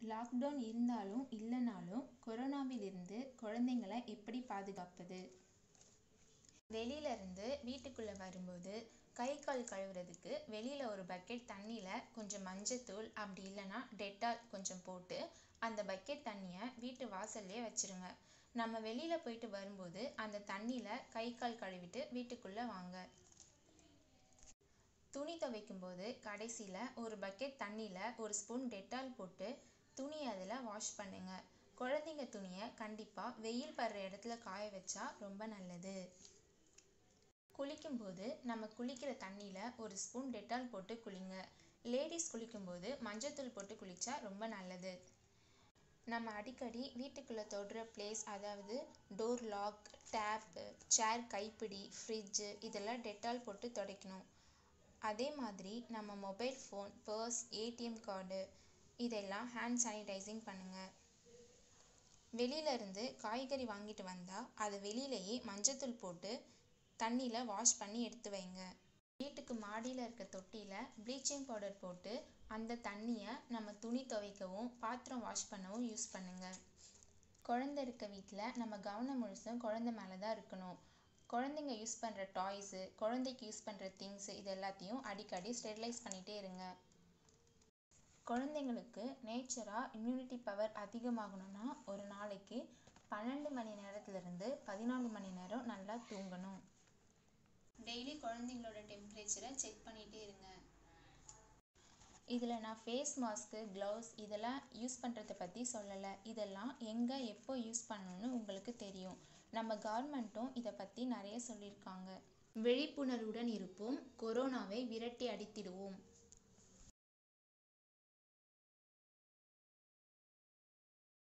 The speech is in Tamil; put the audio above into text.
லாக்டவுன் இருந்தாலும் இல்லைனாலும் கொரோனாவிலிருந்து குழந்தைங்கள எப்படி பாதுகாப்பது வெளியில இருந்து வீட்டுக்குள்ள வரும்போது கை கால் கழுவுறதுக்கு வெளியில ஒரு பக்கெட் தண்ணியில கொஞ்சம் மஞ்சத்தூள் அப்படி இல்லைன்னா டெட்டால் கொஞ்சம் போட்டு அந்த பக்கெட் தண்ணியை வீட்டு வாசல்லையே வச்சிருங்க நம்ம வெளியில போயிட்டு வரும்போது அந்த தண்ணியில கை கால் கழுவிட்டு வீட்டுக்குள்ள வாங்க துணி துவைக்கும் போது கடைசியில ஒரு பக்கெட் தண்ணியில ஒரு ஸ்பூன் டெட்டால் போட்டு துணியை அதில் வாஷ் பண்ணுங்க குழந்தைங்க துணியை கண்டிப்பா வெயில் படுற இடத்துல காய வச்சா ரொம்ப நல்லது குளிக்கும்போது நம்ம குளிக்கிற தண்ணியில ஒரு ஸ்பூன் டெட்டால் போட்டு குளிங்க லேடிஸ் குளிக்கும்போது மஞ்சத்தூள் போட்டு குளிச்சா ரொம்ப நல்லது நம்ம அடிக்கடி வீட்டுக்குள்ள தொடுற பிளேஸ் அதாவது டோர் லாக் டேப்பு சேர் கைப்பிடி ஃப்ரிட்ஜு இதெல்லாம் டெட்டால் போட்டு துடைக்கணும் அதே மாதிரி நம்ம mobile phone purse ATM card இதெல்லாம் ஹேண்ட் சானிடைசிங் பண்ணுங்க வெளியில இருந்து காய்கறி வாங்கிட்டு வந்தா அதை வெளியிலேயே மஞ்சத்தூள் போட்டு தண்ணியில வாஷ் பண்ணி எடுத்து வைங்க வீட்டுக்கு மாடியில இருக்க தொட்டியில ப்ளீச்சிங் பவுடர் போட்டு அந்த தண்ணியை நம்ம துணி துவைக்கவும் பாத்திரம் வாஷ் பண்ணவும் யூஸ் பண்ணுங்க குழந்தை இருக்க வீட்டில் நம்ம கவனம் முழுசும் குழந்தை மேலே தான் இருக்கணும் குழந்தைங்க யூஸ் பண்ணுற டாய்ஸு குழந்தைக்கு யூஸ் பண்ணுற திங்ஸு இது எல்லாத்தையும் அடிக்கடி ஸ்டெரிலைஸ் பண்ணிகிட்டே இருங்க குழந்தைங்களுக்கு நேச்சராக இம்யூனிட்டி பவர் அதிகமாகணும்னா ஒரு நாளைக்கு பன்னெண்டு மணி நேரத்துலேருந்து பதினாலு மணி நேரம் நல்லா தூங்கணும் டெய்லி குழந்தைங்களோட டெம்பரேச்சரை செக் பண்ணிகிட்டே இருங்க இதில் நான் ஃபேஸ் மாஸ்க்கு க்ளவுஸ் இதெல்லாம் யூஸ் பண்ணுறத பற்றி சொல்லலை இதெல்லாம் எங்கே எப்போ யூஸ் பண்ணணும்னு உங்களுக்கு தெரியும் நம்ம கவர்மெண்ட்டும் இதை பற்றி நிறைய சொல்லியிருக்காங்க விழிப்புணர்வுடன் இருப்போம் கொரோனாவை விரட்டி அடித்திடுவோம்